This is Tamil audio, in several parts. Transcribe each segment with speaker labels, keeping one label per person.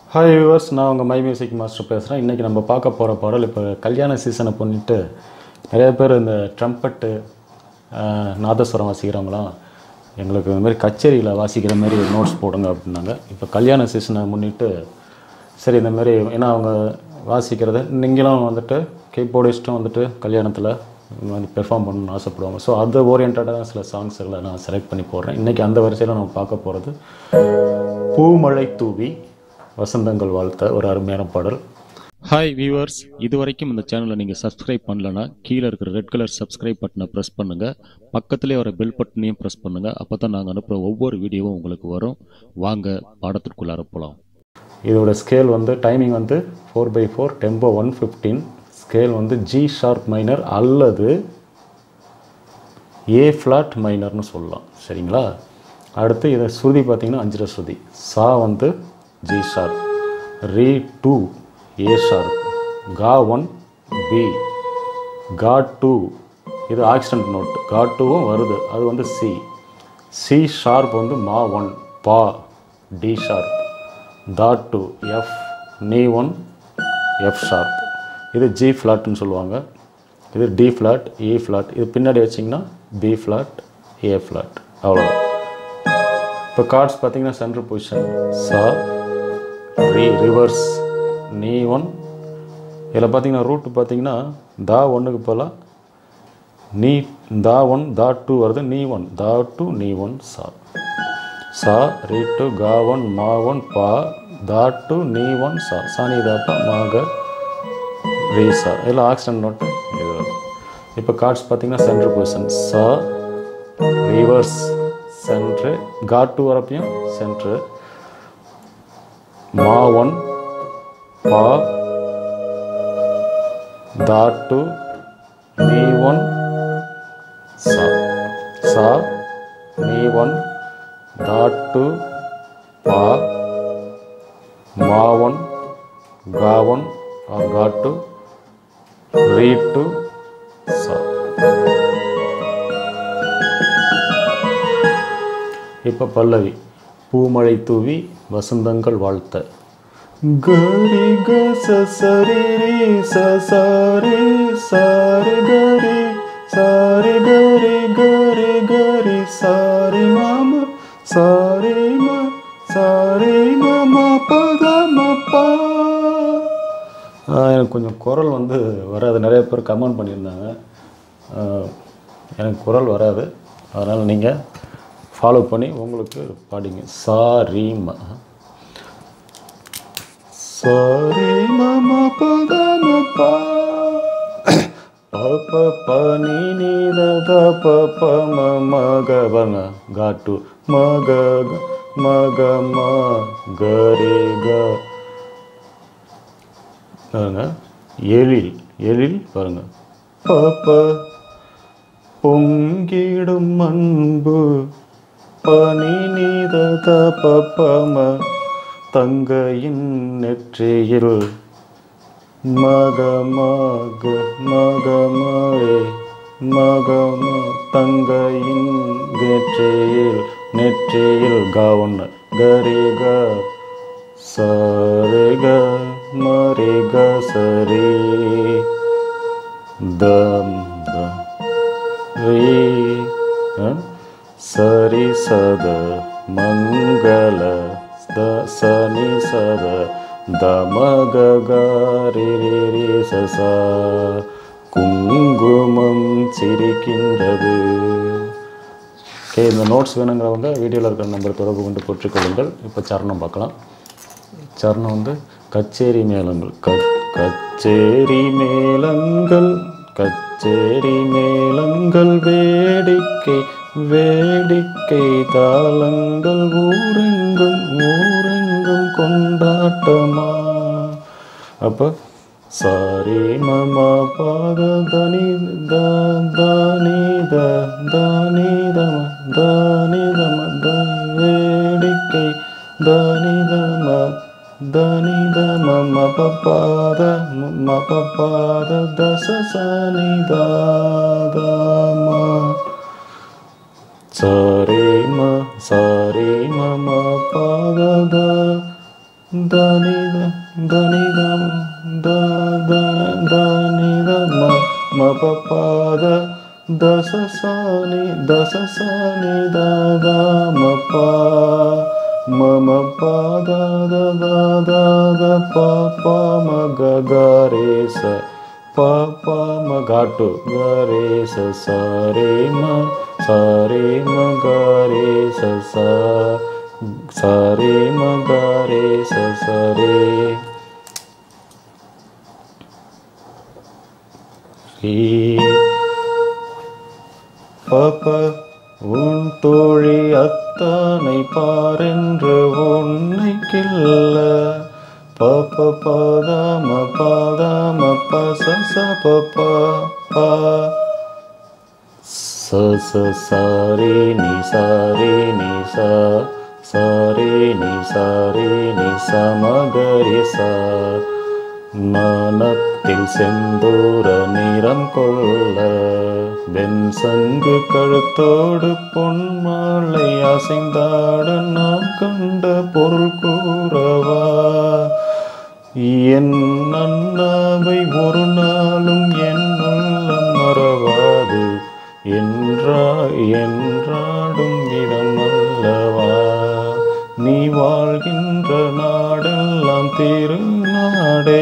Speaker 1: ஹாய் வியூவர்ஸ் நான் உங்கள் மை மியூசிக் மாஸ்டர் பேசுகிறேன் இன்றைக்கி நம்ம பார்க்க போகிற பாடல் இப்போ கல்யாண சீசனை பண்ணிட்டு நிறைய பேர் இந்த ட்ரம்பட்டு நாதஸ்வரம் வாசிக்கிறவங்களாம் எங்களுக்கு இந்த மாதிரி கச்சேரியில் வாசிக்கிற மாதிரி நோட்ஸ் போடுங்க அப்படின்னாங்க இப்போ கல்யாண சீசனை முன்னிட்டு சரி இந்த மாதிரி ஏன்னா அவங்க வாசிக்கிறத நீங்களும் வந்துட்டு கீபோர்டிஸ்ட்டும் வந்துட்டு கல்யாணத்தில் வந்து பெர்ஃபார்ம் பண்ணணும்னு ஆசைப்படுவாங்க ஸோ அது ஓரியன்டாக சில சாங்ஸ்களை நான் செலக்ட் பண்ணி போடுறேன் இன்றைக்கி அந்த வரிசையில் நம்ம பார்க்க போகிறது பூமழை தூவி வசந்தங்கள் வாழ்த்த ஒரு அருமையான பாடல்
Speaker 2: ஹாய் வியூவர்ஸ் இது வரைக்கும் இந்த சேனலை நீங்கள் சப்ஸ்கிரைப் பண்ணலனா கீழே இருக்கிற ரெட் கலர் சப்ஸ்கிரைப் பட்டனை ப்ரெஸ் பண்ணுங்கள் பக்கத்துலேயே வர பெல் பட்டனையும் ப்ரெஸ் பண்ணுங்கள் அப்போ தான் நாங்கள் அனுப்புகிற ஒவ்வொரு வீடியோவும் உங்களுக்கு வரும் வாங்க பாடத்திற்குள்ளார போகலாம்
Speaker 1: இதோட ஸ்கேல் வந்து டைமிங் வந்து four by four tempo one fifteen scale வந்து ஜி ஷார்ப் மைனர் அல்லது ஏ ஃப்ளாட் மைனர்னு சொல்லலாம் சரிங்களா அடுத்து இதை ஸ்ருதி பார்த்தீங்கன்னா அஞ்சரை ஸ்ருதி சா வந்து ஜி ஷார்ப் ரீ டூ ஏ ஷார்ப் கா ஒன் பி கா டூ இது ஆக்சிடென்ட் நோட் கா டூவும் வருது அது வந்து சி சி ஷார்ப் வந்து மா ஒன் பா டி ஷார்ப் தா டூ எஃப் நீ ஒன் எஃப் ஷார்ப் இது ஜி ஃப்ளாட்னு சொல்லுவாங்க இது டி ஃப்ளாட் இ ஃப்ளாட் இது பின்னாடி வச்சிங்கன்னா பி ஃப்ளாட் ஏ ஃப்ளாட் அவ்வளோதான் இப்போ கார்ட்ஸ் பார்த்தீங்கன்னா சென்ட்ரல் பொசிஷன் சா ரீ ரிவர்ஸ் நீ ஒன் இதில் பார்த்தீங்கன்னா ரூட் பார்த்தீங்கன்னா தா ஒன்றுக்கு போகலாம் நீ தா ஒன் தா டூ வருது நீ ஒன் தா டூ நீ ஒன் சா சா ரீ டு கா ஒன் மா ஒன் பா தா டு நீ ஒன் சா சாணி தாப்பா மாக ரீ சா இதில் ஆக்சிடென்ட் நோட்டு இது வரும் இப்போ கார்ட்ஸ் பார்த்தீங்கன்னா சென்ட்ரு பொசிஷன் சா ரிவர்ஸ் சென்ட்ரு கா டூ வரப்பையும் சென்ட்ரு மா ஒன் பா தா டு நீ ஒன் சா சா நீ ஒன் தா டு பா மா ஒன் கா ஒன் ஆர் கா டு ரீ டு சா இப்போ பல்லவி பூமழை தூவி வசந்தங்கள் வாழ்த்த கரி க ச சரி ரி ச சாரி சாரி கரி சாரி கரி கரி கரி சாரி மாம சாரி ம சாரி மம பத மப்பா எனக்கு கொஞ்சம் குரல் வந்து வராது நிறைய பேர் கமெண்ட் பண்ணியிருந்தாங்க ஆஹ் எனக்கு குரல் வராது அதனால் நீங்கள் ஃபாலோ பண்ணி உங்களுக்கு பாடிங்க சாரிமா சாரி மம பதமப்பா ப ப நீ நீ த த ப ப ம ம க பாருங்க காட்டு ம க க, ம க ம க ரே க பாருங்க எழில் எழில் பாருங்க ப ப பொங்கிடும் அன்பு பனி நீத பம தங்கையின் நெற்றியில் மக மக மகமே மகம தங்கையின் நெற்றியில் நெற்றியில் கவுன் கரிக சரிக மரிக சரி தம் தம் ரீ அ? சரி சத மங்கள த சனி சத தமகரி சச குங்குமம் சிரிக்கின்றது ஓகே இந்த நோட்ஸ் வேணுங்கிறவங்க வீடியோவில் இருக்கிற நம்பர் தொடர்பு கொண்டு பெற்றுக்கொள்ளுங்கள் இப்போ சரணம் பார்க்கலாம் சரணம் வந்து கச்சேரி மேளங்கள் க கச்சேரி மேளங்கள் கச்சேரி மேளங்கள் வேடிக்கை வேடிக்கை தாளங்கள் ஊரெங்கும் ஊரெங்கும் கொண்டாட்டமா அப்போ சாரி மமா பாத தனி த தானி த தானி தம தானி தம த வேடிக்கை தானி தம தானி தம மப பாத மப பாத தச சானி தாதமா சாரி ம சாரி மம பாத த தனி தனி த த தனி த ம ம ப ப த தச ச நி தச ச நி த த ம ப ம ம ப த த த த த ப ப ம க க ரே ச ப ப ம காட்டு க ரே ச ச ரே ம ச ரே ம க ரே ச ச ச ரே ம க ரே ச ச ரே ரே பப உன் தோழி அத்தானை பாரென்று உன்னை கில்ல பப பாதாம பாதாம ப ச ச ப ப ப ச ச சாரி நீ சாரி நீ சா சாரி நீ சாரி நீ சமகரி சா மனத்தில் செந்தூர நிறம் கொள்ள வெண் சங்கு கழுத்தோடு பொன்மாலை அசைந்தாட நாம் கண்ட பொருள் கூறவா என் அண்ணாவை ஒரு நாளும் என் உள்ளம் மறவாது என்றா என்றாடும் இடம் அல்லவா நீ வாழ்கின்ற நாடெல்லாம் திருநாடே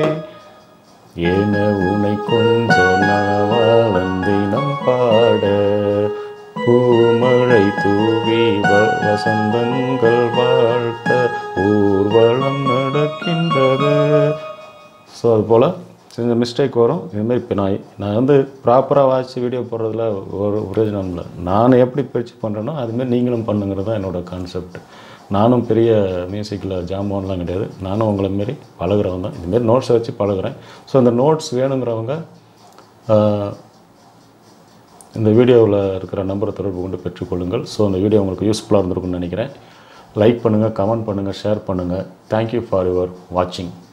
Speaker 1: என உனை கொஞ்ச நாவாளன் தினம் பாட பூமழை தூவி வ- வசந்தங்கள் வாழ்த்த ஊர்வலம் நடக்கின்றது ஸோ அது போல் சின்ன மிஸ்டேக் வரும் இதுமாரி இப்போ நான் நான் வந்து ப்ராப்பராக வாசித்து வீடியோ போடுறதுல ஒரு பிரயோஜனம் இல்லை நான் எப்படி பயிற்சி பண்ணுறேனோ அதுமாரி நீங்களும் பண்ணுங்கிறது தான் என்னோடய கான்செப்ட் நானும் பெரிய மியூசிக்கில் ஜாமான்லாம் கிடையாது நானும் உங்களை மாரி பழகுறவன் தான் இதுமாரி நோட்ஸை வச்சு பழகுறேன் ஸோ அந்த நோட்ஸ் வேணுங்கிறவங்க ஆஹ், இந்த வீடியோவில் இருக்கிற நம்பரை தொடர்பு கொண்டு பெற்றுக்கொள்ளுங்கள் ஸோ அந்த வீடியோ உங்களுக்கு யூஸ்ஃபுல்லாக இருந்திருக்கும்னு நினைக்கிறேன் லைக் பண்ணுங்கள் கமெண்ட் பண்ணுங்கள் ஷேர் பண்ணுங்கள் தேங்க்யூ ஃபார் யுவர் வாட்சிங்